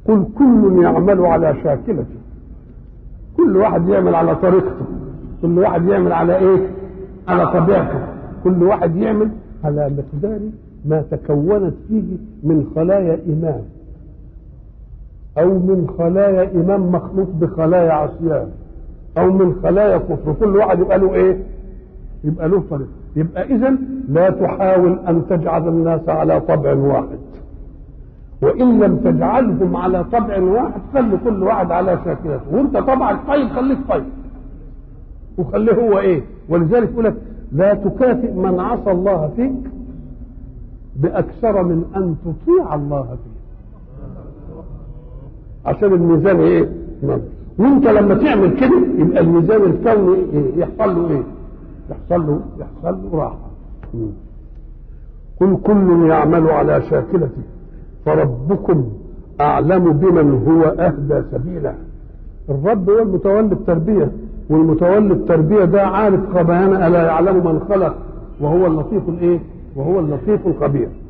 قل كل يعمل على شاكلته كل واحد يعمل على طريقته كل واحد يعمل على ايه على طبيعته كل واحد يعمل على مقدار ما تكونت فيه من خلايا إيمان أو من خلايا إيمان مخلوط بخلايا عصيان أو من خلايا كفر كل واحد يبقى له إيه؟ يبقى له طريق يبقى إذا لا تحاول أن تجعل الناس على طبع واحد وإن لم تجعلهم على طبع واحد خلي كل واحد على شاكلته وأنت طبعك طيب خليك طيب وخليه هو إيه؟ ولذلك يقول لك لا تكافئ من عصى الله فيك بأكثر من أن تطيع الله فيه عشان الميزان ايه وانت لما تعمل كده يبقى الميزان الكوني إيه؟ يحصل له ايه يحصل له يحصل له راحه قل كل يعمل على شاكلته فربكم اعلم بمن هو اهدى سبيلا الرب هو المتولي التربيه والمتولي التربيه ده عارف خبيان الا يعلم من خلق وهو اللطيف الايه وهو اللطيف الخبير